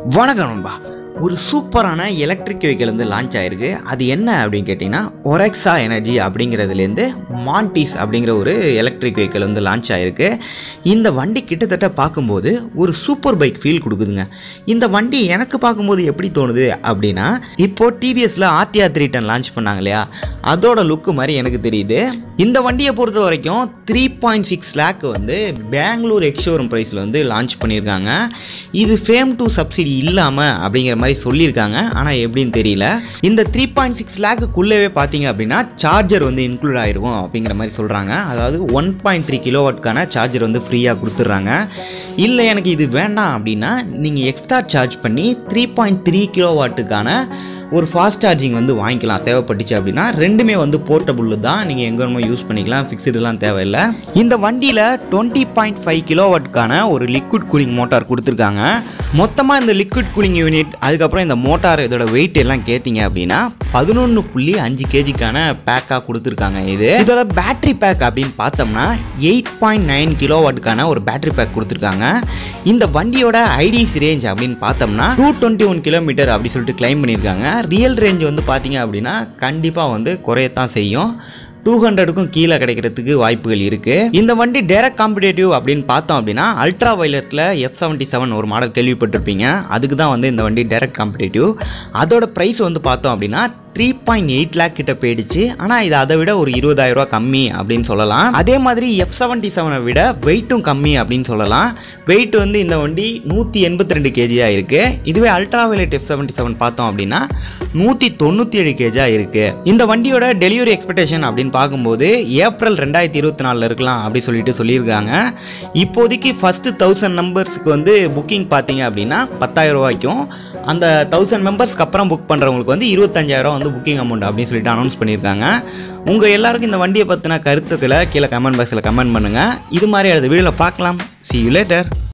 வணக்கம் நண்பா ஒரு சூப்பரான எலக்ட்ரிக் வெஹிக்கிள் வந்து லான்ச் ஆயிருக்கு அது என்ன அப்படின்னு கேட்டிங்கன்னா ஒரெக்ஸா எனர்ஜி அப்படிங்கிறதுலேருந்து மான்டிஸ் அப்படிங்கிற ஒரு எலக்ட்ரிக் வெஹிக்கிள் வந்து லான்ச் ஆயிருக்கு இந்த வண்டி கிட்டத்தட்ட பார்க்கும்போது ஒரு சூப்பர் பைக் ஃபீல் கொடுக்குதுங்க இந்த வண்டி எனக்கு பார்க்கும்போது எப்படி தோணுது அப்படின்னா இப்போ டிவிஎஸ்ல ஆர்டிஆர் த்ரீ டென் லான்ச் பண்ணாங்க இல்லையா அதோட லுக்கு மாதிரி எனக்கு தெரியுது இந்த வண்டியை பொறுத்த வரைக்கும் த்ரீ பாயிண்ட் சிக்ஸ் லேக் வந்து பெங்களூர் எக்ஷோரூம் ப்ரைஸில் வந்து லான்ச் பண்ணியிருக்காங்க இது ஃபேம் டு சப்சிடி இல்லாமல் அப்படிங்கிற மாதிரி சொல்லியிருக்காங்க ஆனால் எப்படின்னு தெரியல இந்த த்ரீ பாயிண்ட் சிக்ஸ் லேக்குள்ளவே பார்த்தீங்க அப்படின்னா சார்ஜர் வந்து இன்க்ளூட் ஆயிருக்கும் அப்படிங்கிற மாதிரி சொல்கிறாங்க அதாவது ஒன் பாயிண்ட் த்ரீ கிலோவாட்கான சார்ஜர் வந்து ஃப்ரீயாக கொடுத்துட்றாங்க இல்லை எனக்கு இது வேண்டாம் அப்படின்னா நீங்கள் எக்ஸ்ட்ரா சார்ஜ் பண்ணி த்ரீ பாயிண்ட் த்ரீ கிலோவாட்டுக்கான ஒரு ஃபாஸ்ட் சார்ஜிங் வந்து வாங்கிக்கலாம் தேவைப்பட்டுச்சு அப்படின்னா ரெண்டுமே வந்து போர்ட்டபுள் தான் நீங்கள் எங்கே வேணுமோ யூஸ் பண்ணிக்கலாம் ஃபிக்ஸ்டுலாம் தேவையில்லை இந்த வண்டியில் டுவெண்ட்டி பாயிண்ட் ஃபைவ் கிலோவாட்கான ஒரு லிக்விட் கூலிங் மோட்டார் கொடுத்துருக்காங்க மொத்தமாக இந்த லிக்விட் கூலிங் யூனிட் அதுக்கப்புறம் இந்த மோட்டார் இதோட வெயிட் எல்லாம் கேட்டிங்க அப்படின்னா பதினொன்று புள்ளி அஞ்சு கேஜிக்கான பேக்காக கொடுத்துருக்காங்க இது இதோட பேட்டரி பேக் அப்படின்னு பார்த்தோம்னா எயிட் பாயிண்ட் நைன் கிலோவாட்டுக்கான ஒரு பேட்டரி பேக் கொடுத்துருக்காங்க இந்த வண்டியோட ஐடிசி ரேஞ்ச் அப்படின்னு பார்த்தோம்னா டூ டுவெண்ட்டி ஒன் கிலோமீட்டர் அப்படி சொல்லிட்டு கிளைம் பண்ணியிருக்காங்க ரியல் ரேஞ்ச் வந்து பார்த்தீங்க அப்படின்னா கண்டிப்பாக வந்து குறையத்தான் செய்யும் டூ ஹண்ட்ரடுக்கும் கீழே கிடைக்கிறதுக்கு வாய்ப்புகள் இருக்குது இந்த வண்டி டைரக்ட் காம்படேட்டிவ் அப்படின்னு பார்த்தோம் அப்படின்னா அல்ட்ரா வயலட்டில் எஃப் செவன்ட்டி செவன் ஒரு மாடல் கேள்விப்பட்டிருப்பீங்க அதுக்கு தான் வந்து இந்த வண்டி டைரக்ட் காம்படேட்டிவ் அதோட ப்ரைஸ் வந்து பார்த்தோம் அப்படின்னா த்ரீ பாயிண்ட் எயிட் லேக் கிட்ட போயிடுச்சு ஆனால் இது அதை விட ஒரு இருபதாயிரம் ரூபா கம்மி அப்படின்னு சொல்லலாம் அதே மாதிரி எஃப் செவன்ட்டி செவனை விட வெயிட்டும் கம்மி அப்படின்னு சொல்லலாம் வெயிட் வந்து இந்த வண்டி நூற்றி எண்பத்தி ரெண்டு கேஜியாக இருக்குது இதுவே ultra violet F seventy seven பார்த்தோம் அப்படின்னா நூற்றி தொண்ணூற்றி ஏழு கேஜியாக இருக்குது இந்த வண்டியோட டெலிவரி எக்ஸ்பெக்டேஷன் அப்படின்னு பார்க்கும்போது ஏப்ரல் ரெண்டாயிரத்தி இருபத்தி நாலில் இருக்கலாம் அப்படி சொல்லிட்டு சொல்லியிருக்காங்க இப்போதைக்கு ஃபஸ்ட்டு தௌசண்ட் நம்பர்ஸுக்கு வந்து புக்கிங் பார்த்தீங்க அப்படின்னா பத்தாயிரம் ரூபாய்க்கும் அந்த தௌசண்ட் மெம்பர்ஸ்க்கு அப்புறம் புக் பண்ணுறவங்களுக்கு வந்து இருபத்தஞ்சாயிரம் வந்து புக்கிங் அமௌண்ட் அப்படின்னு சொல்லிட்டு அனௌன்ஸ் பண்ணியிருக்காங்க உங்கள் எல்லாருக்கும் இந்த வண்டியை பற்றின கருத்துக்களை கீழே கமெண்ட் பாக்ஸில் கமெண்ட் பண்ணுங்கள் இது மாதிரி அடுத்த வீடியோவில் பார்க்கலாம் சி யூ லேட்டர்